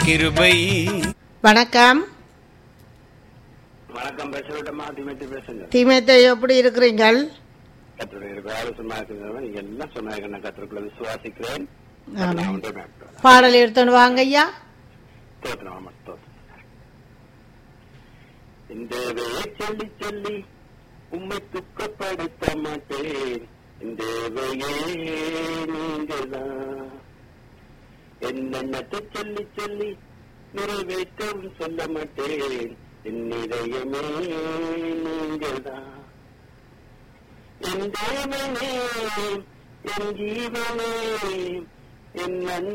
கிருபை வணக்கம் வணக்கம் பேசுறட்டமா திமேத்தி பேசுங்க திமேத்தை எப்படி இருக்கிறீங்கள் கத்தருடைய ஆலோசனை இருக்கிறவன் நீங்க எல்லாம் சொன்னாங்க நான் கத்தருக்குள்ள விசுவாசிக்கிறேன் ஆமாம். நான் ஒன்றே மேற்கொள்கிறேன். பாடல் எடுத்துன்னு வாங்க ஐயா ஸ்தோத்திரம், ஆமாம், ஸ்தோத்திரம். இந்த வேலை சொல்லி சொல்லி உம்மை துக்கப்படுத்த மாட்டேன் இந்த வேலையே நீங்கள்தான் என்னென்னத்தை சொல்லி சொல்லி நிறைவேற்றவும் சொல்ல மாட்டேன் என் இதயமே நீங்கள்தான் என் தேவனே என் ஜீவனே என்